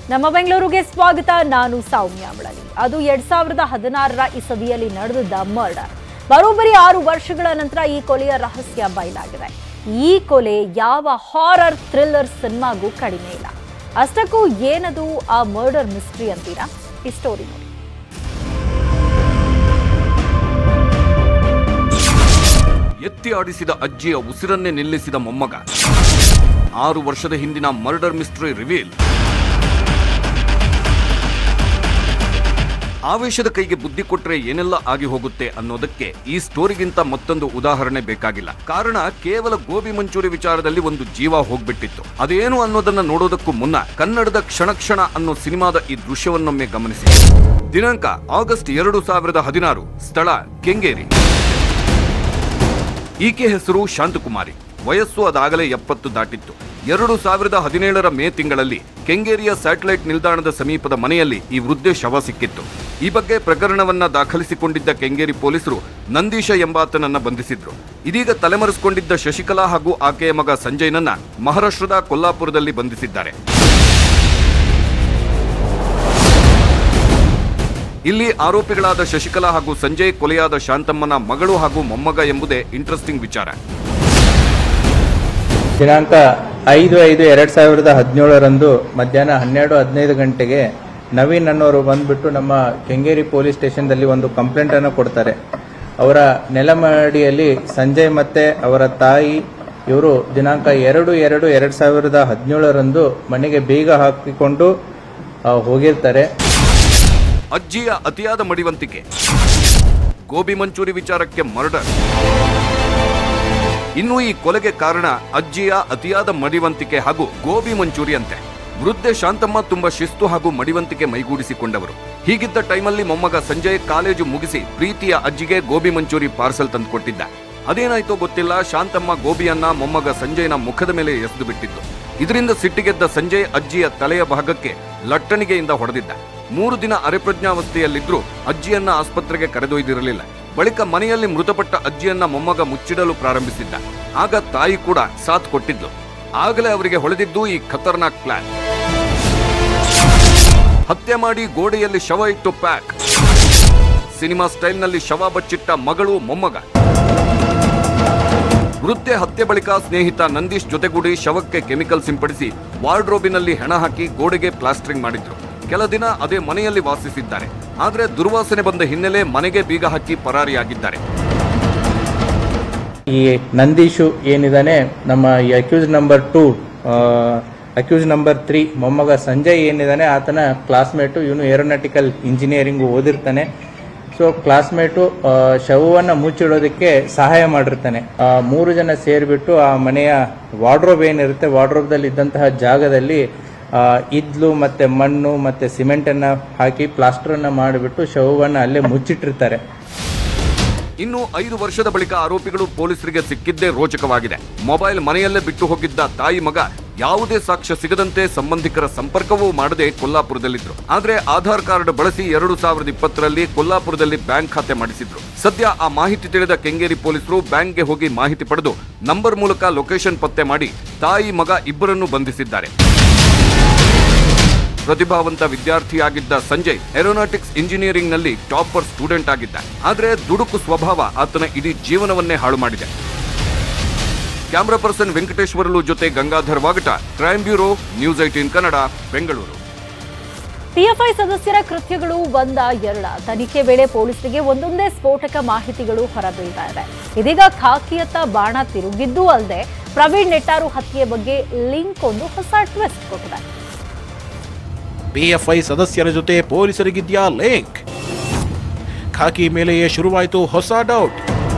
ನಮ್ಮ ಬೆಂಗಳೂರಿಗೆ ಸ್ವಾಗತ ನಾನು ಸೌಮ್ಯ ಮಳಲಿ ಅದು ಎರಡ್ ಸಾವಿರದ ಹದಿನಾರರ ಇಸವಿಯಲ್ಲಿ ನಡೆದಿದ್ದ ಮರ್ಡರ್ ಬರೋಬ್ಬರಿ ಆರು ವರ್ಷಗಳ ನಂತರ ಈ ಕೊಲೆಯ ರಹಸ್ಯ ಬಯಲಾಗಿದೆ ಈ ಕೊಲೆ ಯಾವ ಹಾರರ್ ಥ್ರಿಲ್ಲರ್ ಸಿನಿಮಾಗೂ ಕಡಿಮೆ ಇಲ್ಲ ಅಷ್ಟಕ್ಕೂ ಏನದು ಆ ಮರ್ಡರ್ ಮಿಸ್ಟ್ರಿ ಅಂತೀರಾ ಈ ಸ್ಟೋರಿ ನೋಡಿ ಎತ್ತಿ ಆಡಿಸಿದ ಅಜ್ಜಿಯ ಉಸಿರನ್ನೇ ನಿಲ್ಲಿಸಿದ ಮೊಮ್ಮಗ ಆರು ವರ್ಷದ ಹಿಂದಿನ ಮರ್ಡರ್ ಮಿಸ್ಟ್ರಿ ರಿವೀಲ್ ಆವೇಶದ ಕೈಗೆ ಬುದ್ಧಿ ಕೊಟ್ರೆ ಏನೆಲ್ಲ ಆಗಿ ಹೋಗುತ್ತೆ ಅನ್ನೋದಕ್ಕೆ ಈ ಸ್ಟೋರಿಗಿಂತ ಮತ್ತೊಂದು ಉದಾಹರಣೆ ಬೇಕಾಗಿಲ್ಲ ಕಾರಣ ಕೇವಲ ಗೋಬಿ ಮಂಚೂರಿ ವಿಚಾರದಲ್ಲಿ ಒಂದು ಜೀವ ಹೋಗ್ಬಿಟ್ಟಿತ್ತು ಅದೇನು ಅನ್ನೋದನ್ನ ನೋಡೋದಕ್ಕೂ ಮುನ್ನ ಕನ್ನಡದ ಕ್ಷಣ ಕ್ಷಣ ಅನ್ನೋ ಸಿನಿಮಾದ ಈ ದೃಶ್ಯವನ್ನೊಮ್ಮೆ ಗಮನಿಸಿ ದಿನಾಂಕ ಆಗಸ್ಟ್ ಎರಡು ಸಾವಿರದ ಹದಿನಾರು ಸ್ಥಳ ಕೆಂಗೇರಿ ಈಕೆ ಹೆಸರು ಶಾಂತಕುಮಾರಿ ವಯಸ್ಸು ಅದಾಗಲೇ ಎಪ್ಪತ್ತು ದಾಟಿತ್ತು ಎರಡು ಸಾವಿರದ ಹದಿನೇಳರ ಮೇ ತಿಂಗಳಲ್ಲಿ ಕೆಂಗೇರಿಯ ಸ್ಯಾಟಲೈಟ್ ನಿಲ್ದಾಣದ ಸಮೀಪದ ಮನೆಯಲ್ಲಿ ಈ ವೃದ್ಧೆ ಶವ ಸಿಕ್ಕಿತ್ತು ಈ ಬಗ್ಗೆ ಪ್ರಕರಣವನ್ನ ದಾಖಲಿಸಿಕೊಂಡಿದ್ದ ಕೆಂಗೇರಿ ಪೊಲೀಸರು ನಂದೀಶ ಎಂಬಾತನನ್ನ ಬಂಧಿಸಿದ್ರು ಇದೀಗ ತಲೆಮರೆಸಿಕೊಂಡಿದ್ದ ಶಶಿಕಲಾ ಹಾಗೂ ಆಕೆಯ ಮಗ ಸಂಜಯ್ನನ್ನ ಮಹಾರಾಷ್ಟ್ರದ ಕೊಲ್ಲಾಪುರದಲ್ಲಿ ಬಂಧಿಸಿದ್ದಾರೆ ಇಲ್ಲಿ ಆರೋಪಿಗಳಾದ ಶಶಿಕಲಾ ಹಾಗೂ ಸಂಜಯ್ ಕೊಲೆಯಾದ ಶಾಂತಮ್ಮನ ಮಗಳು ಹಾಗೂ ಮೊಮ್ಮಗ ಎಂಬುದೇ ಇಂಟ್ರೆಸ್ಟಿಂಗ್ ವಿಚಾರ ದಿನಾಂಕ ಐದು ಐದು ಎರಡ್ ಸಾವಿರದ ಹದಿನೇಳರಂದು ಮಧ್ಯಾಹ್ನ ಹನ್ನೆರಡು ಹದಿನೈದು ಗಂಟೆಗೆ ನವೀನ್ ಅನ್ನೋರು ಬಂದ್ಬಿಟ್ಟು ನಮ್ಮ ಕೆಂಗೇರಿ ಪೊಲೀಸ್ ಸ್ಟೇಷನ್ದಲ್ಲಿ ಒಂದು ಕಂಪ್ಲೇಂಟ್ ಅನ್ನು ಕೊಡ್ತಾರೆ ಅವರ ನೆಲಮಡಿಯಲ್ಲಿ ಸಂಜಯ್ ಮತ್ತೆ ಅವರ ತಾಯಿ ಇವರು ದಿನಾಂಕ ಎರಡು ಎರಡು ಎರಡ್ ಸಾವಿರದ ಹದಿನೇಳರಂದು ಮನೆಗೆ ಬೀಗ ಹಾಕಿಕೊಂಡು ಆ, ಹೋಗಿರ್ತಾರೆ ಅಜ್ಜಿಯ ಅತಿಯಾದ ಮಡಿವಂತಿಕೆ ಗೋಬಿ ಮಂಚೂರಿ ವಿಚಾರಕ್ಕೆ ಮರ್ಡರ್ ಇನ್ನು ಈ ಕೊಲೆಗೆ ಕಾರಣ ಅಜ್ಜಿಯ ಅತಿಯಾದ ಮಡಿವಂತಿಕೆ ಹಾಗೂ ಗೋಬಿ ಮಂಚೂರಿ ಅಂತೆ ವೃದ್ಧೆ ಶಾಂತಮ್ಮ ತುಂಬಾ ಶಿಸ್ತು ಹಾಗೂ ಮಡಿವಂತಿಕೆ ಮೈಗೂಡಿಸಿಕೊಂಡವರು ಹೀಗಿದ್ದ ಟೈಮಲ್ಲಿ ಮೊಮ್ಮಗ ಸಂಜಯ್ ಕಾಲೇಜು ಮುಗಿಸಿ ಪ್ರೀತಿಯ ಅಜ್ಜಿಗೆ ಗೋಬಿ ಮಂಚೂರಿ ಪಾರ್ಸಲ್ ತಂದುಕೊಟ್ಟಿದ್ದ ಅದೇನಾಯ್ತೋ ಗೊತ್ತಿಲ್ಲ ಶಾಂತಮ್ಮ ಗೋಬಿಯನ್ನ ಮೊಮ್ಮಗ ಸಂಜಯ್ನ ಮುಖದ ಮೇಲೆ ಎಸೆದು ಬಿಟ್ಟಿದ್ದು ಇದರಿಂದ ಸಿಟ್ಟಿಗೆದ್ದ ಸಂಜಯ್ ಅಜ್ಜಿಯ ತಲೆಯ ಭಾಗಕ್ಕೆ ಲಟ್ಟಣಿಗೆಯಿಂದ ಹೊಡೆದಿದ್ದ ಮೂರು ದಿನ ಅರೆಪ್ರಜ್ಞಾವಸ್ಥೆಯಲ್ಲಿದ್ರೂ ಅಜ್ಜಿಯನ್ನ ಆಸ್ಪತ್ರೆಗೆ ಕರೆದೊಯ್ದಿರಲಿಲ್ಲ ಬಳಿಕ ಮನೆಯಲ್ಲಿ ಮೃತಪಟ್ಟ ಅಜ್ಜಿಯನ್ನ ಮೊಮ್ಮಗ ಮುಚ್ಚಿಡಲು ಪ್ರಾರಂಭಿಸಿದ್ದ ಆಗ ತಾಯಿ ಕೂಡ ಸಾಥ್ ಕೊಟ್ಟಿದ್ಲು ಆಗಲೇ ಅವರಿಗೆ ಹೊಳೆದಿದ್ದು ಈ ಖತರ್ನಾಕ್ ಪ್ಲಾನ್ ಹತ್ಯೆ ಮಾಡಿ ಗೋಡೆಯಲ್ಲಿ ಶವ ಇಟ್ಟು ಪ್ಯಾಕ್ ಸಿನಿಮಾ ಸ್ಟೈಲ್ನಲ್ಲಿ ಶವ ಬಚ್ಚಿಟ್ಟ ಮಗಳು ಮೊಮ್ಮಗ ವೃದ್ಧೆ ಹತ್ಯೆ ಬಳಿಕ ಸ್ನೇಹಿತ ನಂದೀಶ್ ಜೊತೆಗೂಡಿ ಶವಕ್ಕೆ ಕೆಮಿಕಲ್ ಸಿಂಪಡಿಸಿ ವಾರ್ಡ್ರೋಬಿನಲ್ಲಿ ಹೆಣ ಹಾಕಿ ಗೋಡೆಗೆ ಪ್ಲಾಸ್ಟರಿಂಗ್ ಮಾಡಿದ್ರು ಕೆಲ ದಿನ ಅದೇ ಮನೆಯಲ್ಲಿ ವಾಸಿಸಿದ್ದಾರೆ ಆದ್ರೆ ದುರ್ವಾಸನೆ ಬಂದ ಹಿನ್ನೆಲೆ ಮನೆಗೆ ಬೀಗ ಹಾಕಿ ಪರಾರಿಯಾಗಿದ್ದಾರೆ ಈ ನಂದೀಶು ಏನಿದಾನೆ ನಮ್ಮ ಈ accused number two accused number three ಮೊಮ್ಮಗ ಸಂಜಯ್ ಏನಿದಾನೆ ಆತನ ಕ್ಲಾಸ್ಮೇಟು ಇವನು ಏರೋನಾಟಿಕಲ್ ಇಂಜಿನಿಯರಿಂಗ್ ಓದಿರ್ತಾನೆ ಸೊ ಕ್ಲಾಸ್ಮೇಟು ಶವವನ್ನು ಮುಚ್ಚಿಡೋದಕ್ಕೆ ಸಹಾಯ ಮಾಡಿರ್ತಾನೆ ಆ, ಮೂರು ಜನ ಸೇರಿಬಿಟ್ಟು ಆ ಮನೆಯ ವಾರ್ಡ್ರೋಬ್ ಏನಿರುತ್ತೆ ವಾರ್ಡ್ರೋಬ್ದಲ್ಲಿ ಇದ್ದಂತಹ ಜಾಗದಲ್ಲಿ ಆ, ಇದ್ಲು ಮತ್ತೆ ಮಣ್ಣು ಮತ್ತೆ ಸಿಮೆಂಟನ್ನು ಹಾಕಿ ಪ್ಲಾಸ್ಟರನ್ನು ಮಾಡಿಬಿಟ್ಟು ಶವವನ್ನು ಅಲ್ಲೇ ಮುಚ್ಚಿಟ್ಟಿರ್ತಾರೆ ಇನ್ನು ಐದು ವರ್ಷದ ಬಳಿಕ ಆರೋಪಿಗಳು ಪೊಲೀಸರಿಗೆ ಸಿಕ್ಕಿದ್ದೇ ರೋಚಕವಾಗಿದೆ ಮೊಬೈಲ್ ಮನೆಯಲ್ಲೇ ಬಿಟ್ಟು ಹೋಗಿದ್ದ ತಾಯಿ ಮಗ ಯಾವುದೇ ಸಾಕ್ಷ್ಯ ಸಿಗದಂತೆ ಸಂಬಂಧಿಕರ ಸಂಪರ್ಕವೂ ಮಾಡದೆ ಕೊಲ್ಲಾಪುರದಲ್ಲಿದ್ರು ಆದ್ರೆ ಆಧಾರ್ ಕಾರ್ಡ್ ಬಳಸಿ ಎರಡು ಸಾವಿರದ ಇಪ್ಪತ್ತರಲ್ಲಿ ಕೊಲ್ಲಾಪುರದಲ್ಲಿ ಬ್ಯಾಂಕ್ ಖಾತೆ ಮಾಡಿಸಿದ್ರು ಸದ್ಯ ಆ ಮಾಹಿತಿ ತಿಳಿದ ಕೆಂಗೇರಿ ಪೊಲೀಸರು ಬ್ಯಾಂಕ್ಗೆ ಹೋಗಿ ಮಾಹಿತಿ ಪಡೆದು ನಂಬರ್ ಮೂಲಕ ಲೊಕೇಶನ್ ಪತ್ತೆ ಮಾಡಿ ತಾಯಿ ಮಗ ಇಬ್ಬರನ್ನು ಬಂಧಿಸಿದ್ದಾರೆ ಪ್ರತಿಭಾವಂತ ವಿದ್ಯಾರ್ಥಿಯಾಗಿದ್ದ ಸಂಜಯ್ ಏರೋನಾಟಿಕ್ಸ್ ಇಂಜಿನಿಯರಿಂಗ್ ನಲ್ಲಿ ಟಾಪರ್ ಸ್ಟೂಡೆಂಟ್ ಆಗಿದ್ದ ಆದ್ರೆ ದುಡುಕು ಸ್ವಭಾವ ಆತನ ಇಡೀ ಜೀವನವನ್ನೇ ಹಾಳು ಮಾಡಿದೆ ಕ್ಯಾಮರಾ ಪರ್ಸನ್ ವೆಂಕಟೇಶ್ವರಲು ಜೊತೆ Gangadhar Vagata crime bureau news eighteen Kannada Bengaluru PFI ಸದಸ್ಯರ ಕೃತ್ಯಗಳು ಒಂದ ಎರಡ ತನಿಖೆ ವೇಳೆ ಪೊಲೀಸರಿಗೆ ಒಂದೊಂದೇ ಸ್ಫೋಟಕ ಮಾಹಿತಿಗಳು ಹೊರಬೀಳ್ತಾ ಇದೆ ಇದೀಗ ಖಾಕಿಯತ್ತ ಬಾಣ ತಿರುಗಿದ್ದೂ ಅಲ್ಲದೆ ಪ್ರವೀಣ್ ನೆಟ್ಟಾರು ಹತ್ಯೆ ಬಗ್ಗೆ ಲಿಂಕ್ ಒಂದು ಹೊಸ ಟ್ವಿಸ್ಟ್ ಕೊಟ್ಟಿದೆ ಪಿಎಫ್ಐ ಸದಸ್ಯರ ಜೊತೆ ಪೊಲೀಸರಿಗಿದ್ಯಾ ಲಿಂಕ್ ಖಾಕಿ ಮೇಲೆಯೇ ಶುರುವಾಯಿತು ಹೊಸ ಡೌಟ್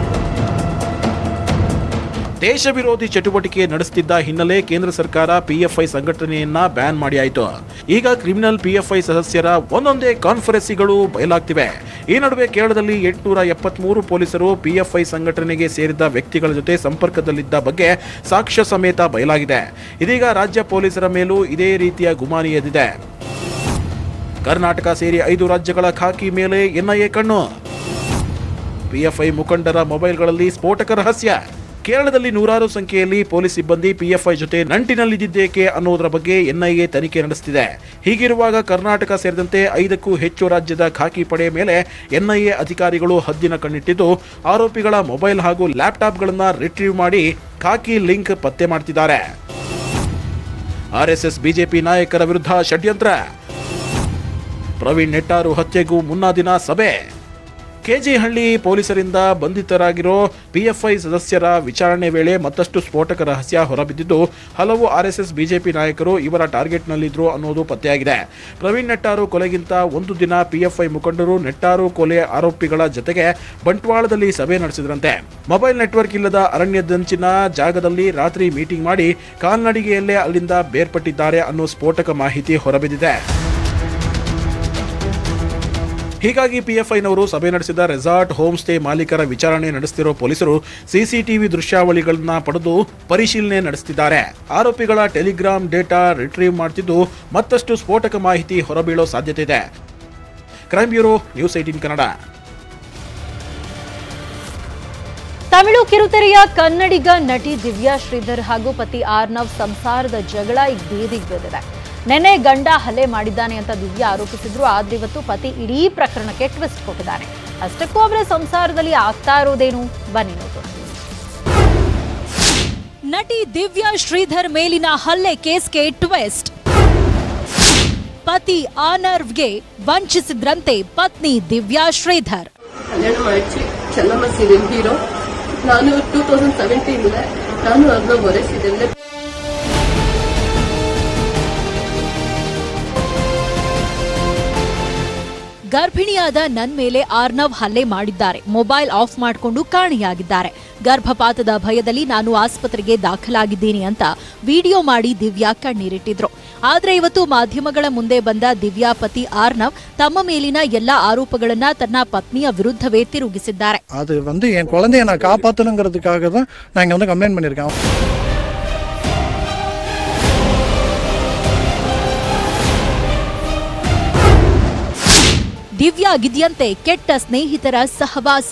ದೇಶ ವಿರೋಧಿ ಚಟುವಟಿಕೆ ನಡೆಸುತ್ತಿದ್ದ ಹಿನ್ನೆಲೆ ಕೇಂದ್ರ ಸರ್ಕಾರ ಪಿಎಫ್ಐ ಸಂಘಟನೆಯನ್ನ ಬ್ಯಾನ್ ಮಾಡಿಯಾಯಿತು ಈಗ ಕ್ರಿಮಿನಲ್ ಪಿಎಫ್ಐ ಸದಸ್ಯರ ಒಂದೊಂದೇ ಕಾನ್ಫರೆನ್ಸಿಗಳು ಬಯಲಾಗ್ತಿವೆ ಈ ನಡುವೆ ಕೇರಳದಲ್ಲಿ ಎಂಟುನೂರ ಎಪ್ಪತ್ಮೂರು ಪೊಲೀಸರು ಪಿಎಫ್ಐ ಸಂಘಟನೆಗೆ ಸೇರಿದ ವ್ಯಕ್ತಿಗಳ ಜೊತೆ ಸಂಪರ್ಕದಲ್ಲಿದ್ದ ಬಗ್ಗೆ ಸಾಕ್ಷ್ಯ ಸಮೇತ ಬಯಲಾಗಿದೆ ಇದೀಗ ರಾಜ್ಯ ಪೊಲೀಸರ ಮೇಲೂ ಇದೇ ರೀತಿಯ ಗುಮಾನಿ ಎದ್ದಿದೆ ಕರ್ನಾಟಕ ಸೇರಿ ಐದು ರಾಜ್ಯಗಳ ಖಾಕಿ ಮೇಲೆ ಎನ್ಐಎ ಕಣ್ಣು ಪಿಎಫ್ಐ ಮುಖಂಡರ ಮೊಬೈಲ್ಗಳಲ್ಲಿ ಸ್ಫೋಟಕ ರಹಸ್ಯ ಕೇರಳದಲ್ಲಿ ನೂರಾರು ಸಂಖ್ಯೆಯಲ್ಲಿ ಪೊಲೀಸ್ ಸಿಬ್ಬಂದಿ ಪಿಎಫ್ಐ ಜೊತೆ ನಂಟಿನಲ್ಲಿದ್ದೇಕೆ ಅನ್ನೋದರ ಬಗ್ಗೆ ಎನ್ಐಎ ತನಿಖೆ ನಡೆಸುತ್ತಿದೆ ಹೀಗಿರುವಾಗ ಕರ್ನಾಟಕ ಸೇರಿದಂತೆ ಐದಕ್ಕೂ ಹೆಚ್ಚು ರಾಜ್ಯದ ಖಾಕಿ ಪಡೆ ಮೇಲೆ ಎನ್ಐಎ ಅಧಿಕಾರಿಗಳು ಹದ್ದಿನ ಕಣ್ಣಿಟ್ಟಿದ್ದು ಆರೋಪಿಗಳ ಮೊಬೈಲ್ ಹಾಗೂ ಲ್ಯಾಪ್ಟಾಪ್ಗಳನ್ನು ರಿಟ್ರೀವ್ ಮಾಡಿ ಖಾಕಿ ಲಿಂಕ್ ಪತ್ತೆ ಮಾಡ್ತಿದ್ದಾರೆ ಆರ್ಎಸ್ಎಸ್ ಬಿಜೆಪಿ ನಾಯಕರ ವಿರುದ್ಧ ಷಡ್ಯಂತ್ರ ಪ್ರವೀಣ್ ನೆಟ್ಟಾರು ಹತ್ಯೆಗೂ ಮುನ್ನಾ ದಿನ ಸಭೆ ಕೆಜಿಹಳ್ಳಿ ಪೊಲೀಸರಿಂದ ಬಂಧಿತರಾಗಿರೋ ಪಿಎಫ್ಐ ಸದಸ್ಯರ ವಿಚಾರಣೆ ವೇಳೆ ಮತ್ತಷ್ಟು ಸ್ಫೋಟಕ ರಹಸ್ಯ ಹೊರಬಿದ್ದಿದ್ದು ಹಲವು ಆರ್ಎಸ್ಎಸ್ ಬಿಜೆಪಿ ನಾಯಕರು ಇವರ ಟಾರ್ಗೆಟ್ನಲ್ಲಿದ್ರು ಅನ್ನೋದು ಪತ್ತೆಯಾಗಿದೆ ಪ್ರವೀಣ್ ನೆಟ್ಟಾರು ಕೊಲೆಗಿಂತ ಒಂದು ದಿನ ಪಿಎಫ್ಐ ಮುಖಂಡರು ನೆಟ್ಟಾರು ಕೊಲೆ ಆರೋಪಿಗಳ ಜೊತೆಗೆ ಬಂಟ್ವಾಳದಲ್ಲಿ ಸಭೆ ನಡೆಸಿದ್ರಂತೆ ಮೊಬೈಲ್ ನೆಟ್ವರ್ಕ್ ಇಲ್ಲದ ಅರಣ್ಯದಂಚಿನ ಜಾಗದಲ್ಲಿ ರಾತ್ರಿ ಮೀಟಿಂಗ್ ಮಾಡಿ ಕಾಲ್ನಡಿಗೆಯಲ್ಲೇ ಅಲ್ಲಿಂದ ಬೇರ್ಪಟ್ಟಿದ್ದಾರೆ ಅನ್ನೋ ಸ್ಫೋಟಕ ಮಾಹಿತಿ ಹೊರಬಿದ್ದಿದೆ ಹೀಗಾಗಿ ಪಿಎಫ್ಐನವರು ಸಭೆ ನಡೆಸಿದ ರೆಸಾರ್ಟ್ ಹೋಮ್ ಸ್ಟೇ ಮಾಲೀಕರ ವಿಚಾರಣೆ ನಡೆಸುತ್ತಿರೋ ಪೊಲೀಸರು ಸಿಸಿಟಿವಿ ದೃಶ್ಯಾವಳಿಗಳನ್ನ ಪಡೆದು ಪರಿಶೀಲನೆ ನಡೆಸುತ್ತಿದ್ದಾರೆ ಆರೋಪಿಗಳ ಟೆಲಿಗ್ರಾಮ್ ಡೇಟಾ ರಿಟ್ರೀವ್ ಮಾಡ್ತಿದ್ದು ಮತ್ತಷ್ಟು ಸ್ಫೋಟಕ ಮಾಹಿತಿ ಹೊರಬೀಳೋ ಸಾಧ್ಯತೆ ಇದೆ crime bureau news eighteen Kannada Tamil ಕಿರುತೆರೆಯ ಕನ್ನಡಿಗ ನಟಿ ದಿವ್ಯಾ ಶ್ರೀಧರ್ ಹಾಗೂ ಪತಿ ಆರ್ನವ್ ಸಂಸಾರದ ಜಗಳ ಈಗ ಬೀದಿಗೆ ಬೆಳೆದಿದೆ ನೆನೆ ಗಂಡ ಹಲ್ಲೆ ಮಾಡಿದ್ದಾನೆ ಅಂತ ದಿವ್ಯಾ ಆರೋಪಿಸಿದ್ರು ಆದ್ರೆ ಇವತ್ತು ಪತಿ ಇಡೀ ಪ್ರಕರಣಕ್ಕೆ ಟ್ವಿಸ್ಟ್ ಕೊಟ್ಟಿದ್ದಾನೆ ಅಷ್ಟಕ್ಕೂ ಅವರ ಸಂಸಾರದಲ್ಲಿ ಆಗ್ತಾ ಇರೋದೇನು ಬನ್ನಿ ನೋಡೋಣ ನಟಿ ದಿವ್ಯಾ ಶ್ರೀಧರ್ ಮೇಲಿನ ಹಲ್ಲೆ ಕೇಸ್ಗೆ ಟ್ವಿಸ್ಟ್ ಪತಿ ಆನರ್ವ್ಗೆ ವಂಚಿಸಿದ್ರಂತೆ ಪತ್ನಿ ದಿವ್ಯಾ ಶ್ರೀಧರ್ ಕಲ್ಯಾಣ ಮಾಡಿಸಿ ಚೆನ್ನಮ್ಮ ಸೀರಿಯಲ್ ಹೀರೋ ನಾನು ಟೂ ತೌಸಂಡ್ ಸೆವೆಂಟೀನ್ ನಾನು ಅದನ್ನ ಹೊರೆ ಸೀರಿಯಲ್ ಗರ್ಭಿಣಿಯಾದ ನನ್ ಮೇಲೆ ಆರ್ನವ್ ಹಲ್ಲೆ ಮಾಡಿದ್ದಾರೆ ಮೊಬೈಲ್ ಆಫ್ ಮಾಡಿಕೊಂಡು ಕಾಣೆಯಾಗಿದ್ದಾರೆ ಗರ್ಭಪಾತದ ಭಯದಲ್ಲಿ ನಾನು ಆಸ್ಪತ್ರೆಗೆ ದಾಖಲಾಗಿದ್ದೀನಿ ಅಂತ ವಿಡಿಯೋ ಮಾಡಿ ದಿವ್ಯಾ ಕಣ್ಣೀರಿಟ್ಟಿದ್ರು ಆದ್ರೆ ಇವತ್ತು ಮಾಧ್ಯಮಗಳ ಮುಂದೆ ಬಂದ ದಿವ್ಯಾ ಪತಿ ಆರ್ನವ್ ತಮ್ಮ ಮೇಲಿನ ಎಲ್ಲಾ ಆರೋಪಗಳನ್ನ ತನ್ನ ಪತ್ನಿಯ ವಿರುದ್ಧವೇ ತಿರುಗಿಸಿದ್ದಾರೆ அது வந்து என் குழந்தைய நான் காப்பாற்றணுங்கிறதுக்காக தான் நான் இங்கே வந்து கம்ப்ளைண்ட் பண்ணியிருக்கேன் ದಿವ್ಯಾಗಿದ್ಯಂತೆ ಕೆಟ್ಟ ಸ್ನೇಹಿತರ ಸಹವಾಸ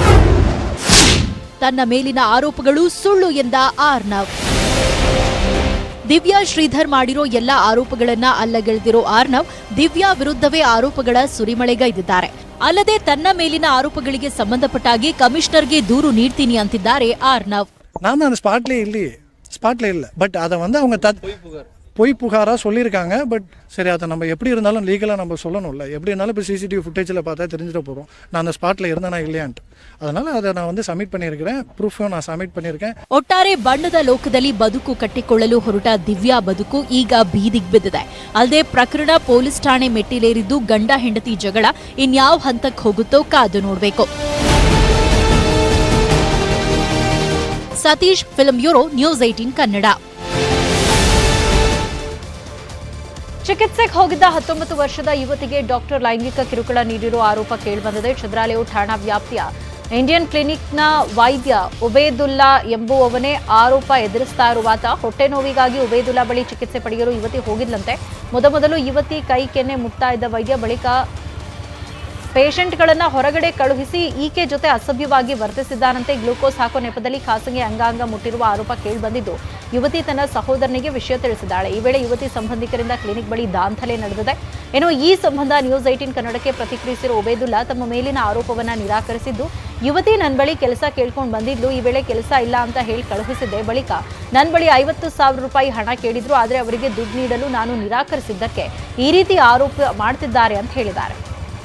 ತನ್ನ ಮೇಲಿನ ಆರೋಪಗಳು ಸುಳ್ಳು ಎಂದ ಆರ್ನವ್ ದಿವ್ಯಾ ಶ್ರೀಧರ್ ಮಾಡಿರೋ ಎಲ್ಲ ಆರೋಪಗಳನ್ನ ಅಲ್ಲಗೆಳೆದಿರೋ ಆರ್ನವ್ ದಿವ್ಯಾ ವಿರುದ್ಧವೇ ಆರೋಪಗಳ ಸುರಿಮಳೆಗೈದಿದ್ದಾರೆ ಅಲ್ಲದೆ ತನ್ನ ಮೇಲಿನ ಆರೋಪಗಳಿಗೆ ಸಂಬಂಧಪಟ್ಟಾಗಿ ಕಮಿಷನರ್ಗೆ ದೂರು ನೀಡ್ತೀನಿ ಅಂತಿದ್ದಾರೆ ಆರ್ನವ್ நான் தான் அந்த ஸ்பாட்லேயே இல்லையே ஸ்பாட்ல இல்லை பட் அதை வந்து அவங்க தத் பொய் புகாராக சொல்லியிருக்காங்க பட் சரி அதை நம்ம எப்படி இருந்தாலும் லீகலாக நம்ம சொல்லணும்ல எப்படி இருந்தாலும் இப்போ சிசிடிவி ஃபுட்டேஜில் பார்த்தா தெரிஞ்சிட போகிறோம் நான் அந்த ஸ்பாட்டில் இருந்தேனா இல்லையான்ட்டு அதனால் அதை நான் வந்து சப்மிட் பண்ணியிருக்கிறேன் ப்ரூஃபும் நான் சப்மிட் பண்ணியிருக்கேன் ಒಟ್ಟಾರೆ ಬಣ್ಣದ ಲೋಕದಲ್ಲಿ ಬದುಕು ಕಟ್ಟಿಕೊಳ್ಳಲು ಹೊರಟ ದಿವ್ಯಾ ಬದುಕು ಈಗ ಬೀದಿಗ್ ಬಿದ್ದಿದೆ ಅಲ್ಲದೆ ಪ್ರಕರಣ ಪೊಲೀಸ್ ಠಾಣೆ ಮೆಟ್ಟಿಲೇರಿದ್ದು ಗಂಡ ಹೆಂಡತಿ ಜಗಳ ಇನ್ಯಾವ ಹಂತಕ್ಕೆ ಹೋಗುತ್ತೋ ಕಾದು ನೋಡ್ಬೇಕು Satish film bureau news eighteen Kannada ಚಿಕಿತ್ಸೆಗೆ ಹೋಗಿದ್ದ ಹತ್ತೊಂಬತ್ತು ವರ್ಷದ ಯುವತಿಗೆ ಡಾಕ್ಟರ್ ಲೈಂಗಿಕ ಕಿರುಕುಳ ನೀಡಿರುವ ಆರೋಪ ಕೇಳಿಬಂದಿದೆ ಚಂದ್ರಾಲೇಔ ಠಾಣಾ ವ್ಯಾಪ್ತಿಯ ಇಂಡಿಯನ್ ಕ್ಲಿನಿಕ್ನ ವೈದ್ಯ ಉಬೇದುಲ್ಲಾ ಎಂಬುವವನೇ ಆರೋಪ ಎದುರಿಸ್ತಾ ಇರುವಾತ ಹೊಟ್ಟೆ ನೋವಿಗಾಗಿ ಉಬೇದುಲ್ಲಾ ಬಳಿ ಚಿಕಿತ್ಸೆ ಪಡೆಯಲು ಯುವತಿ ಹೋಗಿದ್ಲಂತೆ ಮೊದಮೊದಲು ಯುವತಿ ಕೈ ಕೆನ್ನೆ ಮುಟ್ತಾ ಇದ್ದ ವೈದ್ಯ ಬಳಿಕ ಪೇಷಂಟ್ಗಳನ್ನ ಹೊರಗಡೆ ಕಳುಹಿಸಿ ಈಕೆ ಜೊತೆ ಅಸಭ್ಯವಾಗಿ ವರ್ತಿಸಿದ್ದಾನಂತೆ ಗ್ಲೂಕೋಸ್ ಹಾಕೋ ನೆಪದಲ್ಲಿ ಖಾಸಗಿ ಅಂಗಾಂಗ ಮುಟ್ಟಿರುವ ಆರೋಪ ಕೇಳಿಬಂದಿದ್ದು ಯುವತಿ ತನ್ನ ಸಹೋದರನಿಗೆ ವಿಷಯ ತಿಳಿಸಿದ್ದಾಳೆ ಈ ವೇಳೆ ಯುವತಿ ಸಂಬಂಧಿಕರಿಂದ ಕ್ಲಿನಿಕ್ ಬಳಿ ದಾಂಧಲೆ ನಡೆದಿದೆ ಇನ್ನು ಈ ಸಂಬಂಧ ನ್ಯೂಸ್ ಏಟೀನ್ ಕನ್ನಡಕ್ಕೆ ಪ್ರತಿಕ್ರಿಯಿಸಿರುವ ಉಬೇದುಲ್ಲಾ ತಮ್ಮ ಮೇಲಿನ ಆರೋಪವನ್ನ ನಿರಾಕರಿಸಿದ್ದು ಯುವತಿ ನನ್ನ ಬಳಿ ಕೆಲಸ ಕೇಳ್ಕೊಂಡು ಬಂದಿದ್ಲು ಈ ವೇಳೆ ಕೆಲಸ ಇಲ್ಲ ಅಂತ ಹೇಳಿ ಕಳುಹಿಸಿದ್ದೆ ಬಳಿಕ ನನ್ನ ಬಳಿ ಐವತ್ತು ಸಾವಿರ ರೂಪಾಯಿ ಹಣ ಕೇಳಿದ್ರು ಆದರೆ ಅವರಿಗೆ ದುಡ್ಡು ನೀಡಲು ನಾನು ನಿರಾಕರಿಸಿದ್ದಕ್ಕೆ ಈ ರೀತಿ ಆರೋಪ ಮಾಡ್ತಿದ್ದಾರೆ ಅಂತ ಹೇಳಿದ್ದಾರೆ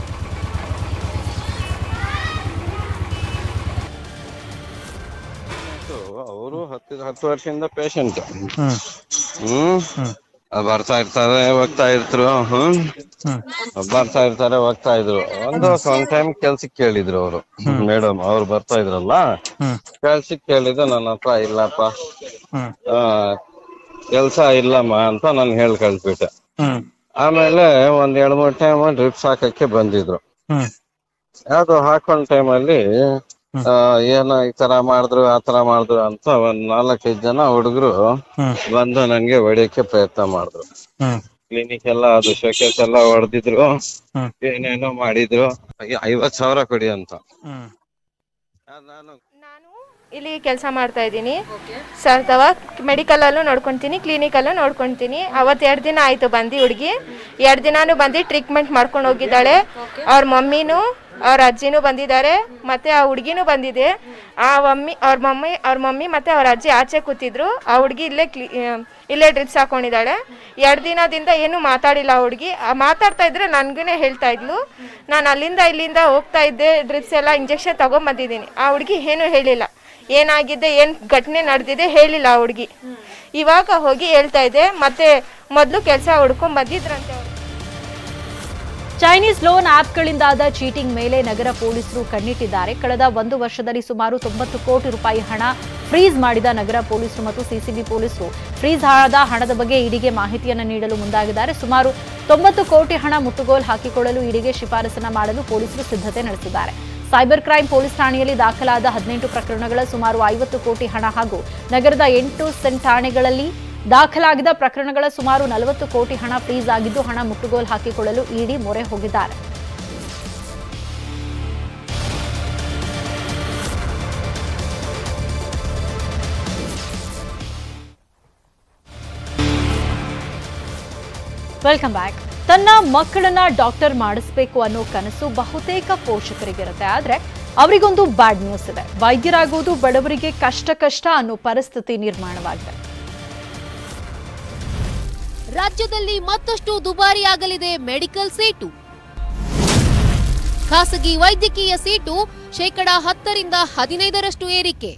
ಅವರು ಹತ್ತು ಹತ್ತು ವರ್ಷದಿಂದ ಪೇಷಂಟ್ ಹ್ಮ್ ಅದ್ ಬರ್ತಾ ಇರ್ತಾರೆ ಹೋಗ್ತಾ ಇರ್ತರು ಹ್ಮ್ ಬರ್ತಾ ಇರ್ತಾರೆ ಹೋಗ್ತಾ ಇದ್ರು ಒಂದು ಒನ್ ಟೈಮ್ ಕೆಲ್ಸಕ್ ಕೇಳಿದ್ರು ಅವರು ಮೇಡಮ್ ಅವ್ರು ಬರ್ತಾ ಇದ್ರಲ್ಲ ಕೆಲ್ಸಕ್ ಕೇಳಿದ್ರು ನನ್ನ ಹತ್ರ ಇಲ್ಲಪ್ಪ ಆ, ಕೆಲ್ಸ ಇಲ್ಲಮ್ಮ ಅಂತ ನಾನು ಹೇಳಿ ಕಳ್ಸ್ಬಿಟ್ಟೆ ಆಮೇಲೆ ಒಂದ್ ಎರಡ್ ಮೂರ್ ಟೈಮ್ ಡ್ರಿಪ್ಸ್ ಹಾಕಕ್ಕೆ ಬಂದಿದ್ರು ಯಾವ್ದು ಹಾಕೊಂಡ್ ಟೈಮಲ್ಲಿ ಏನೋ ಈ ತರ ಮಾಡಿದ್ರು ಆ ತರ ಮಾಡಿದ್ರು ಅಂತ ಒಂದ್ ನಾಲ್ಕೈದ್ ಜನ ಹುಡುಗರು ಬಂದು ನನ್ಗೆ ಹೊಡಿಯಕ್ಕೆ ಪ್ರಯತ್ನ ಮಾಡಿದ್ರು ಕ್ಲಿನಿಕ್ ಎಲ್ಲ ಅದು ಶೋಕೇಸ್ ಎಲ್ಲ ಹೊಡೆದಿದ್ರು ಏನೇನೋ ಮಾಡಿದ್ರು ಐ- ಐವತ್ ಸಾವಿರ ಕೊಡಿ ಅಂತ ಅದ್ ನಾನು ನಾನು ಇಲ್ಲಿ ಕೆಲಸ ಮಾಡ್ತಾ ಇದ್ದೀನಿ ಸರ್ದವ ಮೆಡಿಕಲಲ್ಲೂ ನೋಡ್ಕೊತೀನಿ ಕ್ಲಿನಿಕಲ್ಲೂ ನೋಡ್ಕೊತೀನಿ ಅವತ್ತು ಎರಡು ದಿನ ಆಯಿತು ಬಂದು ಹುಡುಗಿ ಎರಡು ದಿನಾನು ಬಂದು ಟ್ರೀಟ್ಮೆಂಟ್ ಮಾಡ್ಕೊಂಡು ಹೋಗಿದ್ದಾಳೆ ಅವ್ರ ಮಮ್ಮಿನೂ ಅವ್ರ ಅಜ್ಜಿನೂ ಬಂದಿದ್ದಾರೆ ಮತ್ತೆ ಆ ಹುಡುಗಿನೂ ಬಂದಿದೆ ಆ ಮಮ್ಮಿ ಅವ್ರ ಮಮ್ಮಿ ಅವ್ರ ಮಮ್ಮಿ ಮತ್ತೆ ಅವ್ರ ಅಜ್ಜಿ ಆಚೆ ಕೂತಿದ್ರು ಆ ಹುಡುಗಿ ಇಲ್ಲೇ ಕ್ಲಿ ಆ, ಇಲ್ಲೇ ಡ್ರಿಪ್ಸ್ ಹಾಕೊಂಡಿದ್ದಾಳೆ ಎರಡು ದಿನದಿಂದ ಏನು ಮಾತಾಡಿಲ್ಲ ಆ ಹುಡುಗಿ ಮಾತಾಡ್ತಾ ಇದ್ರೆ ನನ್ಗೂ ಹೇಳ್ತಾ ಇದ್ಲು ನಾನು ಅಲ್ಲಿಂದ ಇಲ್ಲಿಂದ ಹೋಗ್ತಾ ಇದ್ದೆ ಡ್ರಿಪ್ಸ್ ಎಲ್ಲ ಇಂಜೆಕ್ಷನ್ ತಗೊಂಬಂದಿದ್ದೀನಿ ಆ ಹುಡುಗಿ ಏನು ಹೇಳಿಲ್ಲ ಏನಾಗಿದೆ ಏನು ಘಟನೆ ನಡೆದಿದೆ ಹೇಳಿಲ್ಲ ಆ ಹುಡುಗಿ ಇವಾಗ ಹೋಗಿ ಹೇಳ್ತಾ ಇದೆ ಮತ್ತೆ ಮೊದಲು ಕೆಲಸ ಹುಡ್ಕೊಂಡ್ ಬಂದಿದ್ರಂತೆ ಅವ್ರು ಚೈನೀಸ್ ಲೋನ್ ಆಪ್ಗಳಿಂದಾದ ಚೀಟಿಂಗ್ ಮೇಲೆ ನಗರ ಪೊಲೀಸರು ಕಣ್ಣಿಟ್ಟಿದ್ದಾರೆ ಕಳೆದ ಒಂದು ವರ್ಷದಲ್ಲಿ ಸುಮಾರು ತೊಂಬತ್ತು ಕೋಟಿ ರೂಪಾಯಿ ಹಣ ಫ್ರೀಸ್ ಮಾಡಿದ ನಗರ ಪೊಲೀಸರು ಮತ್ತು ಸಿಸಿಬಿ ಪೊಲೀಸರು ಫ್ರೀಸ್ ಆದ ಹಣದ ಬಗ್ಗೆ ಇಡಿಗೆ ಮಾಹಿತಿಯನ್ನು ನೀಡಲು ಮುಂದಾಗಿದ್ದಾರೆ ಸುಮಾರು ತೊಂಬತ್ತು ಕೋಟಿ ಹಣ ಮುಟ್ಟುಗೋಲು ಹಾಕಿಕೊಳ್ಳಲು ಇಡಿಗೆ ಶಿಫಾರಸನ್ನ ಮಾಡಲು ಪೊಲೀಸರು ಸಿದ್ಧತೆ ನಡೆಸಿದ್ದಾರೆ ಸೈಬರ್ ಕ್ರೈಂ ಪೊಲೀಸ್ ಠಾಣೆಯಲ್ಲಿ ದಾಖಲಾದ ಹದಿನೆಂಟು ಪ್ರಕರಣಗಳ ಸುಮಾರು ಐವತ್ತು ಕೋಟಿ ಹಣ ಹಾಗೂ ನಗರದ ಎಂಟು ಸೆಂಟ್ ಠಾಣೆಗಳಲ್ಲಿ ದಾಖಲಾಗಿದ್ದ ಪ್ರಕರಣಗಳ ಸುಮಾರು ನಲವತ್ತು ಕೋಟಿ ಹಣ ಫ್ರೀಸ್ ಆಗಿದ್ದು ಹಣ ಮುಟ್ಟುಗೋಲು ಹಾಕಿಕೊಳ್ಳಲು ಇಡಿ ಮೊರೆ ಹೋಗಿದ್ದಾರೆ ವೆಲ್ಕಮ್ ಬ್ಯಾಕ್ ತನ್ನ ಮಕ್ಕಳನ್ನ ಡಾಕ್ಟರ್ ಮಾಡಿಸ್ಬೇಕು ಅನ್ನೋ ಕನಸು ಬಹುತೇಕ ಪೋಷಕರಿಗಿರುತ್ತೆ ಆದ್ರೆ ಅವರಿಗೊಂದು ಬ್ಯಾಡ್ ನ್ಯೂಸ್ ಇದೆ ವೈದ್ಯರಾಗುವುದು ಬಡವರಿಗೆ ಕಷ್ಟ ಕಷ್ಟ ಅನ್ನೋ ಪರಿಸ್ಥಿತಿ ನಿರ್ಮಾಣವಾಗಿದೆ ರಾಜ್ಯದಲ್ಲಿ ಮತ್ತಷ್ಟು ದುಬಾರಿಯಾಗಲಿದೆ ಮೆಡಿಕಲ್ ಸೀಟು ಖಾಸಗಿ ವೈದ್ಯಕೀಯ ಸೀಟು ಶೇಕಡ ಹತ್ತರಿಂದ ಹದಿನೈದರಷ್ಟು ಏರಿಕೆ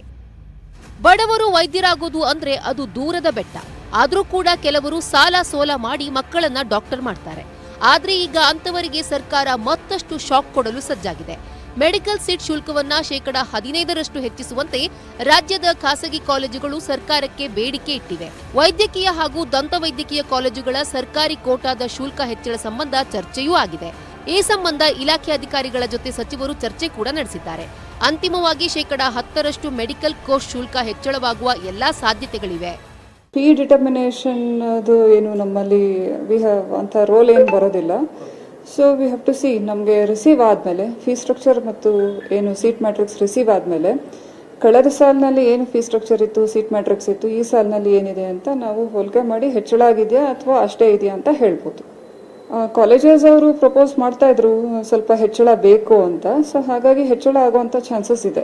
ಬಡವರು ವೈದ್ಯರಾಗೋದು ಅಂದ್ರೆ ಅದು ದೂರದ ಬೆಟ್ಟ ಆದ್ರೂ ಕೂಡ ಕೆಲವರು ಸಾಲ ಸೋಲ ಮಾಡಿ ಮಕ್ಕಳನ್ನ ಡಾಕ್ಟರ್ ಮಾಡ್ತಾರೆ ಆದ್ರೆ ಈಗ ಅಂತವರಿಗೆ ಸರ್ಕಾರ ಮತ್ತಷ್ಟು ಶಾಕ್ ಕೊಡಲು ಸಜ್ಜಾಗಿದೆ ಮೆಡಿಕಲ್ ಸೀಟ್ ಶುಲ್ಕವನ್ನ ಶೇಕಡ ಹದಿನೈದರಷ್ಟು ಹೆಚ್ಚಿಸುವಂತೆ ರಾಜ್ಯದ ಖಾಸಗಿ ಕಾಲೇಜುಗಳು ಸರ್ಕಾರಕ್ಕೆ ಬೇಡಿಕೆ ಇಟ್ಟಿವೆ ವೈದ್ಯಕೀಯ ಹಾಗೂ ದಂತವೈದ್ಯಕೀಯ ಕಾಲೇಜುಗಳ ಸರ್ಕಾರಿ ಕೋಟಾದ ಶುಲ್ಕ ಹೆಚ್ಚಳ ಸಂಬಂಧ ಚರ್ಚೆಯೂ ಆಗಿದೆ ಈ ಸಂಬಂಧ ಇಲಾಖೆ ಅಧಿಕಾರಿಗಳ ಜೊತೆ ಸಚಿವರು ಚರ್ಚೆ ಕೂಡ ನಡೆಸಿದ್ದಾರೆ ಅಂತಿಮವಾಗಿ ಶೇಕಡ ಹತ್ತರಷ್ಟು ಮೆಡಿಕಲ್ ಕೋರ್ಸ್ ಶುಲ್ಕ ಹೆಚ್ಚಳವಾಗುವ ಎಲ್ಲಾ ಸಾಧ್ಯತೆಗಳಿವೆ ಫೀ ಡಿಟರ್ಮಿನೇಷನ್ ಅದು ಏನು ನಮ್ಮಲ್ಲಿ ವಿ ಹ್ಯಾವ್ ಅಂತ ರೋಲ್ ಏನು ಬರೋದಿಲ್ಲ so we have to see ನಮಗೆ ರಿಸೀವ್ ಆದಮೇಲೆ ಫೀ ಸ್ಟ್ರಕ್ಚರ್ ಮತ್ತು ಏನು ಸೀಟ್ ಮ್ಯಾಟ್ರಿಕ್ಸ್ ರಿಸೀವ್ ಆದಮೇಲೆ ಕಳೆದ ಸಾಲಿನಲ್ಲಿ ಏನು ಫೀ ಸ್ಟ್ರಕ್ಚರ್ ಇತ್ತು ಸೀಟ್ ಮ್ಯಾಟ್ರಿಕ್ಸ್ ಇತ್ತು ಈ ಸಾಲಿನಲ್ಲಿ ಏನಿದೆ ಅಂತ ನಾವು ಹೋಲಿಕೆ ಮಾಡಿ ಹೆಚ್ಚಳ ಆಗಿದೆಯಾ ಅಥವಾ ಅಷ್ಟೇ ಇದೆಯಾ ಅಂತ ಹೇಳ್ಬೋದು ಕಾಲೇಜಸ್ ಅವರು ಪ್ರಪೋಸ್ ಮಾಡ್ತಾ ಇದ್ರು ಸ್ವಲ್ಪ ಹೆಚ್ಚಳ ಬೇಕು ಅಂತ ಸೊ ಹಾಗಾಗಿ ಹೆಚ್ಚಳ ಆಗುವಂಥ ಚಾನ್ಸಸ್ ಇದೆ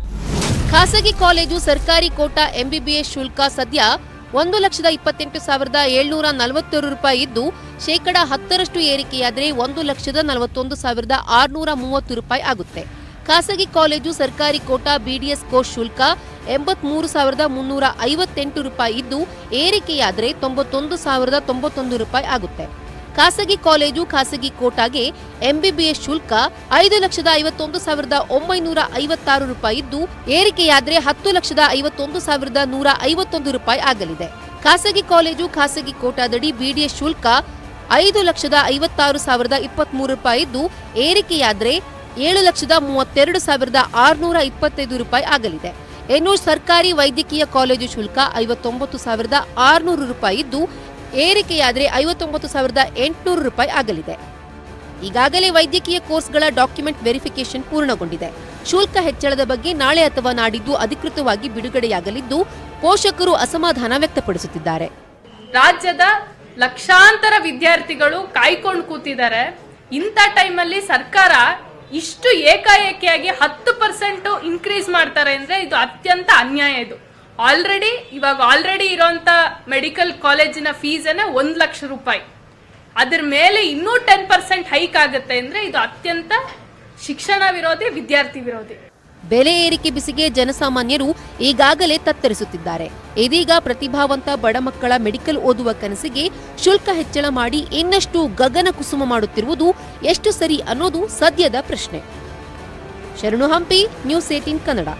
ಖಾಸಗಿ ಕಾಲೇಜು ಸರ್ಕಾರಿ ಕೋಟಾ ಎಂಬಿಬಿಎಸ್ ಶುಲ್ಕ ಸದ್ಯ ಒಂದು ಲಕ್ಷದ ಇಪ್ಪತ್ತೆಂಟು ಸಾವಿರದ ಏಳ್ನೂರ ನಲವತ್ತೇಳು ರೂಪಾಯಿ ಇದ್ದು ಶೇಕಡ ಹತ್ತರಷ್ಟು ಏರಿಕೆಯಾದರೆ ಒಂದು ಲಕ್ಷದ ನಲವತ್ತೊಂದು ಸಾವಿರದ ಆರುನೂರ ಮೂವತ್ತು ರೂಪಾಯಿ ಆಗುತ್ತೆ ಖಾಸಗಿ ಕಾಲೇಜು ಸರ್ಕಾರಿ ಕೋಟಾ ಬಿಡಿಎಸ್ ಕೋರ್ಸ್ ಶುಲ್ಕ ಎಂಬತ್ಮೂರು ಸಾವಿರದ ಮುನ್ನೂರ ಐವತ್ತೆಂಟು ರೂಪಾಯಿ ಇದ್ದು ಏರಿಕೆಯಾದರೆ ತೊಂಬತ್ತೊಂದು ಸಾವಿರದ ತೊಂಬತ್ತೊಂದು ರೂಪಾಯಿ ಆಗುತ್ತೆ ಖಾಸಗಿ ಕಾಲೇಜು ಖಾಸಗಿ ಕೋಟಾಗೆ ಎಂಬಿಬಿಎಸ್ ಶುಲ್ಕ ಐದು ಲಕ್ಷದ ಐವತ್ತೊಂದು ಸಾವಿರದ ಒಂಬೈನೂರ ಐವತ್ತಾರು ರೂಪಾಯಿ ಇದ್ದು ಏರಿಕೆಯಾದ್ರೆ ಹತ್ತು ಲಕ್ಷದ ಐವತ್ತೊಂದು ಸಾವಿರದ ನೂರ ಐವತ್ತೊಂದು ರೂಪಾಯಿ ಆಗಲಿದೆ ಖಾಸಗಿ ಕಾಲೇಜು ಖಾಸಗಿ ಕೋಟಾದಡಿ ಬಿಡಿಎಸ್ ಶುಲ್ಕ ಐದು ಲಕ್ಷದ ಐವತ್ತಾರು ಸಾವಿರದ ಇಪ್ಪತ್ಮೂರು ರೂಪಾಯಿ ಇದ್ದು ಏರಿಕೆಯಾದ್ರೆ ಏಳು ಲಕ್ಷದ ಮೂವತ್ತೆರಡು ಸಾವಿರದ ಆರುನೂರ ಇಪ್ಪತ್ತೈದು ರೂಪಾಯಿ ಆಗಲಿದೆ ಇನ್ನು ಸರ್ಕಾರಿ ವೈದ್ಯಕೀಯ ಕಾಲೇಜು ಶುಲ್ಕ ಐವತ್ತೊಂಬತ್ತು ಸಾವಿರದ ಆರುನೂರು ರೂಪಾಯಿ ಇದ್ದು ಏರಿಕೆಯಾದರೆ ಐವತ್ತೊಂಬತ್ತು ಸಾವಿರದ ಎಂಟುನೂರು ರೂಪಾಯಿ ಆಗಲಿದೆ ಈಗಾಗಲೇ ವೈದ್ಯಕೀಯ ಕೋರ್ಸ್ಗಳ ಡಾಕ್ಯುಮೆಂಟ್ ವೆರಿಫಿಕೇಶನ್ ಪೂರ್ಣಗೊಂಡಿದೆ ಶುಲ್ಕ ಹೆಚ್ಚಳದ ಬಗ್ಗೆ ನಾಳೆ ಅಥವಾ ನಾಡಿದ್ದು ಅಧಿಕೃತವಾಗಿ ಬಿಡುಗಡೆಯಾಗಲಿದ್ದು ಪೋಷಕರು ಅಸಮಾಧಾನ ವ್ಯಕ್ತಪಡಿಸುತ್ತಿದ್ದಾರೆ ರಾಜ್ಯದ ಲಕ್ಷಾಂತರ ವಿದ್ಯಾರ್ಥಿಗಳು ಕಾಯ್ಕೊಂಡು ಕೂತಿದ್ದಾರೆ ಇಂಥ ಟೈಮಲ್ಲಿ ಸರ್ಕಾರ ಇಷ್ಟು ಏಕಾಏಕಿಯಾಗಿ ಹತ್ತು ಪರ್ಸೆಂಟ್ ಇನ್ಕ್ರೀಸ್ ಮಾಡ್ತಾರೆ ಅಂದ್ರೆ ಇದು ಅತ್ಯಂತ ಅನ್ಯಾಯ ಇದು ಆಲ್ರೆಡಿ ಇವಾಗ ಆಲ್ರೆಡಿ ಇರೋಂಥ ಮೆಡಿಕಲ್ ಕಾಲೇಜಿನ ಫೀಸನ್ನ ಒಂದು ಲಕ್ಷ ರೂಪಾಯಿ ಅದ್ರ ಮೇಲೆ ಇನ್ನೂ ಟೆನ್ ಪರ್ಸೆಂಟ್ ಹೈಕ್ ಆಗುತ್ತೆ ಅಂದ್ರೆ ಇದು ಅತ್ಯಂತ ಶಿಕ್ಷಣ ವಿರೋಧಿ ವಿದ್ಯಾರ್ಥಿ ವಿರೋಧಿ ಬೆಲೆ ಏರಿಕೆ ಬಿಸಿಗೆ ಜನಸಾಮಾನ್ಯರು ಈಗಾಗಲೇ ತತ್ತರಿಸುತ್ತಿದ್ದಾರೆ ಇದೀಗ ಪ್ರತಿಭಾವಂತ ಬಡ ಮಕ್ಕಳ ಮೆಡಿಕಲ್ ಓದುವ ಕನಸಿಗೆ ಶುಲ್ಕ ಹೆಚ್ಚಳ ಮಾಡಿ ಇನ್ನಷ್ಟು ಗಗನ ಕುಸುಮ ಮಾಡುತ್ತಿರುವುದು ಎಷ್ಟು ಸರಿ ಅನ್ನೋದು ಸದ್ಯದ ಪ್ರಶ್ನೆ ಶರಣು ಹಂಪಿ ನ್ಯೂಸ್ ಏಟೀನ್ ಕನ್ನಡ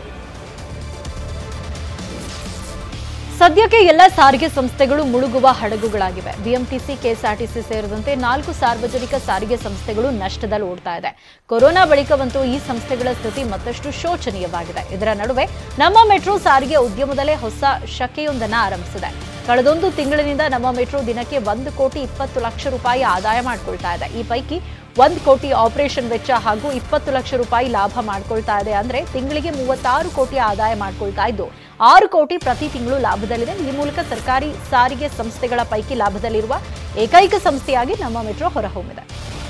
ಸದ್ಯಕ್ಕೆ ಎಲ್ಲ ಸಾರಿಗೆ ಸಂಸ್ಥೆಗಳು ಮುಳುಗುವ ಹಡಗುಗಳಾಗಿವೆ ಬಿಎಂಟಿಸಿ ಕೆಎಸ್ಆರ್ಟಿಸಿ ಸೇರಿದಂತೆ ನಾಲ್ಕು ಸಾರ್ವಜನಿಕ ಸಾರಿಗೆ ಸಂಸ್ಥೆಗಳು ನಷ್ಟದಲ್ಲಿ ಓಡ್ತಾ ಇದೆ ಕೊರೋನಾ ಬಳಿಕವಂತೂ ಈ ಸಂಸ್ಥೆಗಳ ಸ್ಥಿತಿ ಮತ್ತಷ್ಟು ಶೋಚನೀಯವಾಗಿದೆ ಇದರ ನಡುವೆ ನಮ್ಮ ಮೆಟ್ರೋ ಸಾರಿಗೆ ಉದ್ಯಮದಲ್ಲೇ ಹೊಸ ಶಕೆಯೊಂದನ್ನು ಆರಂಭಿಸಿದೆ ಕಳೆದೊಂದು ತಿಂಗಳಿನಿಂದ ನಮ್ಮ ಮೆಟ್ರೋ ದಿನಕ್ಕೆ ಒಂದು ಕೋಟಿ ಇಪ್ಪತ್ತು ಲಕ್ಷ ರೂಪಾಯಿ ಆದಾಯ ಮಾಡಿಕೊಳ್ತಾ ಇದೆ ಈ ಪೈಕಿ ಒಂದು ಕೋಟಿ ಆಪರೇಷನ್ ವೆಚ್ಚ ಹಾಗೂ ಇಪ್ಪತ್ತು ಲಕ್ಷ ರೂಪಾಯಿ ಲಾಭ ಮಾಡ್ಕೊಳ್ತಾ ಇದೆ ಅಂದ್ರೆ ತಿಂಗಳಿಗೆ ಮೂವತ್ತಾರು ಕೋಟಿ ಆದಾಯ ಮಾಡ್ಕೊಳ್ತಾ ಇದ್ದು ಆರು ಕೋಟಿ ಪ್ರತಿ ತಿಂಗಳು ಲಾಭದಲ್ಲಿದೆ ಈ ಮೂಲಕ ಸರ್ಕಾರಿ ಸಾರಿಗೆ ಸಂಸ್ಥೆಗಳ ಪೈಕಿ ಲಾಭದಲ್ಲಿರುವ ಏಕೈಕ ಸಂಸ್ಥೆಯಾಗಿ ನಮ್ಮ ಮೆಟ್ರೋ ಹೊರಹೊಮ್ಮಿದೆ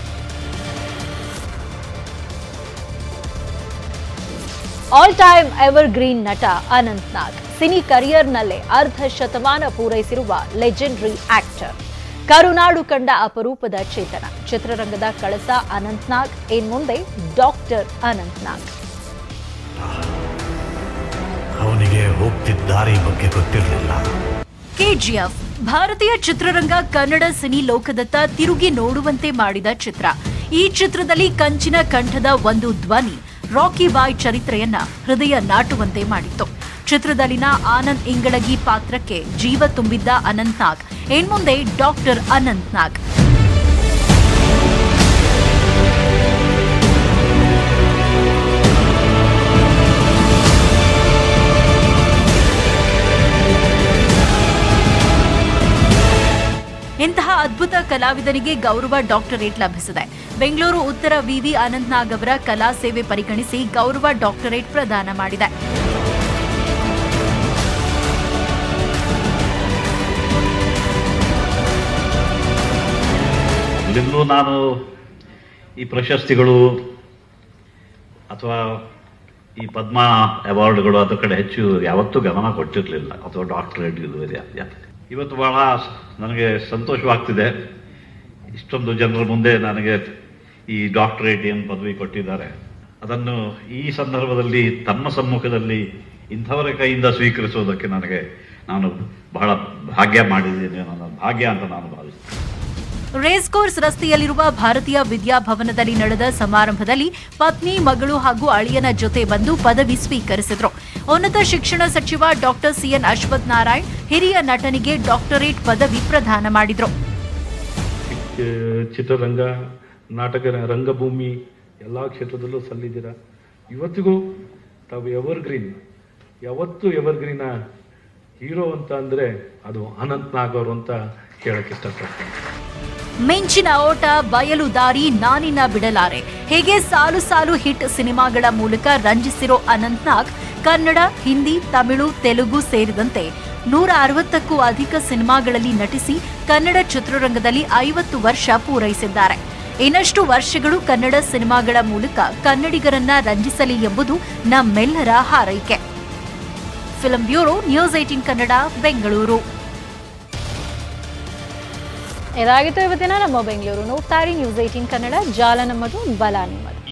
ಆಲ್ ಟೈಮ್ ಎವರ್ ಗ್ರೀನ್ ನಟ ಅನಂತ್ ನಾಗ್ ಸಿನಿ ಕರಿಯರ್ನಲ್ಲೇ ಅರ್ಧ ಶತಮಾನ ಪೂರೈಸಿರುವ ಲೆಜೆಂಡರಿ ಆಕ್ಟರ್ ಕರುನಾಡು ಕಂಡ ಅಪರೂಪದ ಚೇತನ ಚಿತ್ರರಂಗದ ಕಳಸ ಅನಂತ್ ನಾಗ್ ಏನ್ ಮುಂದೆ ಡಾಕ್ಟರ್ ಅನಂತ್ ನಾಗ್ ಅವನಿಗೆ ಹೋಗ್ತಿದ್ದ ದಾರಿ ಬಗ್ಗೆ ಗೊತ್ತಿರಲಿಲ್ಲ ಕೆಜಿಎಫ್ ಭಾರತೀಯ ಚಿತ್ರರಂಗ ಕನ್ನಡ ಸಿನಿ ಲೋಕದತ್ತ ತಿರುಗಿ ನೋಡುವಂತೆ ಮಾಡಿದ ಚಿತ್ರ ಈ ಚಿತ್ರದಲ್ಲಿ ಕಂಚಿನ ಕಂಠದ ಒಂದು ಧ್ವನಿ ರಾಕಿ ಬಾಯ್ ಚರಿತ್ರೆಯನ್ನ ಹೃದಯ ನಾಟುವಂತೆ ಮಾಡಿತ್ತು ಚಿತ್ರದಲ್ಲಿನ ಆನಂದ್ ಇಂಗಳಗಿ ಪಾತ್ರಕ್ಕೆ ಜೀವ ತುಂಬಿದ್ದ ಅನಂತ್ ನಾಗ್ ಇನ್ಮುಂದೆ ಡಾಕ್ಟರ್ ಅನಂತ್ ನಾಗ್ ಇಂತಹ ಅದ್ಭುತ ಕಲಾವಿದನಿಗೆ ಗೌರವ ಡಾಕ್ಟರೇಟ್ ಲಭಿಸಿದೆ ಬೆಂಗಳೂರು ಉತ್ತರ ವಿವಿ ಅನಂತ್ ನಾಗ್ ಅವರ ಕಲಾ ಸೇವೆ ಪರಿಗಣಿಸಿ ಗೌರವ ಡಾಕ್ಟರೇಟ್ ಪ್ರದಾನ ಮಾಡಿದೆ ಇಲ್ಲಿಂದಲೂ ನಾನು ಈ ಪ್ರಶಸ್ತಿಗಳು ಅಥವಾ ಈ ಪದ್ಮ ಅವಾರ್ಡ್ಗಳು ಅದ್ರ ಕಡೆ ಹೆಚ್ಚು ಯಾವತ್ತೂ ಗಮನ ಕೊಟ್ಟಿರಲಿಲ್ಲ ಅಥವಾ ಡಾಕ್ಟರೇಟ್ ಇದು ಇದೆ ಯಾಕೆ ಇವತ್ತು ಬಹಳ ಸ- ನನಗೆ ಸಂತೋಷವಾಗ್ತಿದೆ ಇಷ್ಟೊಂದು ಜನರ ಮುಂದೆ ನನಗೆ ಈ ಡಾಕ್ಟರೇಟ್ ಏನು ಪದವಿ ಕೊಟ್ಟಿದ್ದಾರೆ ಅದನ್ನು ಈ ಸಂದರ್ಭದಲ್ಲಿ ತಮ್ಮ ಸಮ್ಮುಖದಲ್ಲಿ ಇಂಥವರ ಕೈಯಿಂದ ಸ್ವೀಕರಿಸೋದಕ್ಕೆ ನನಗೆ ನಾನು ಬಹಳ ಭಾಗ್ಯ ಮಾಡಿದ್ದೇನೆ ನನ್ನ ಭಾಗ್ಯ ಅಂತ ನಾನು ಭಾವಿಸ್ತೇನೆ ರೇಸ್ ಕೋರ್ಸ್ ರಸ್ತೆಯಲ್ಲಿರುವ ಭಾರತೀಯ ವಿದ್ಯಾಭವನದಲ್ಲಿ ನಡೆದ ಸಮಾರಂಭದಲ್ಲಿ ಪತ್ನಿ ಮಗಳು ಹಾಗೂ ಅಳಿಯನ ಜೊತೆ ಬಂದು ಪದವಿ ಸ್ವೀಕರಿಸಿದ್ರು ಉನ್ನತ ಶಿಕ್ಷಣ ಸಚಿವ ಡಾಕ್ಟರ್ ಸಿಎನ್ ಅಶ್ವಥ್ ನಾರಾಯಣ್ ಹಿರಿಯ ನಟನಿಗೆ ಡಾಕ್ಟರೇಟ್ ಪದವಿ ಪ್ರದಾನ ಮಾಡಿದ್ರು ಚಿ- ಚಿತ್ರರಂಗ ನಾಟಕ ರ- ರಂಗಭೂಮಿ ಎಲ್ಲ ಕ್ಷೇತ್ರದಲ್ಲೂ ಸಲ್ಲಿದ್ದೀರ ಇವತ್ತಿಗೂ ತಾವು ಎವರ್ ಗ್ರೀನ್ ಯಾವತ್ತು ಎವರ್ ಗ್ರೀನ ಹೀರೋ ಅಂತ ಅಂದರೆ ಅದು ಅನಂತ್ ನಾಗ್ ಅವರು ಅಂತ ಹೇಳಕ್ಕೆ ಇಷ್ಟಪಡ್ತೀನಿ ಮಿಂಚಿನ ಓಟ ಬಯಲು ದಾರಿ ನಾನಿನ ಬಿಡಲಾರೆ ಹೀಗೆ ಸಾಲು ಸಾಲು ಹಿಟ್ ಸಿನಿಮಾಗಳ ಮೂಲಕ ರಂಜಿಸಿರೋ ಅನಂತ್ ನಾಗ್ ಕನ್ನಡ ಹಿಂದಿ ತಮಿಳು ತೆಲುಗು ಸೇರಿದಂತೆ ನೂರ ಅರವತ್ತಕ್ಕೂ ಅಧಿಕ ಸಿನಿಮಾಗಳಲ್ಲಿ ನಟಿಸಿ ಕನ್ನಡ ಚಿತ್ರರಂಗದಲ್ಲಿ ಐವತ್ತು ವರ್ಷ ಪೂರೈಸಿದ್ದಾರೆ ಇನ್ನಷ್ಟು ವರ್ಷಗಳು ಕನ್ನಡ ಸಿನಿಮಾಗಳ ಮೂಲಕ ಕನ್ನಡಿಗರನ್ನ ರಂಜಿಸಲಿ ಎಂಬುದು ನಮ್ಮೆಲ್ಲರ ಹಾರೈಕೆ film bureau news eighteen Kannada Bengaluru ಇದಾಗಿತ್ತು ಇವತ್ತಿನ ನಮ್ಮ ಬೆಂಗಳೂರು ನೋಡ್ತಾ ಇರಿ ನ್ಯೂಸ್ ಏಟೀನ್ ಕನ್ನಡ ಜಾಲ ನಮ್ಮದು ಬಲ ನಿಮ್ಮದು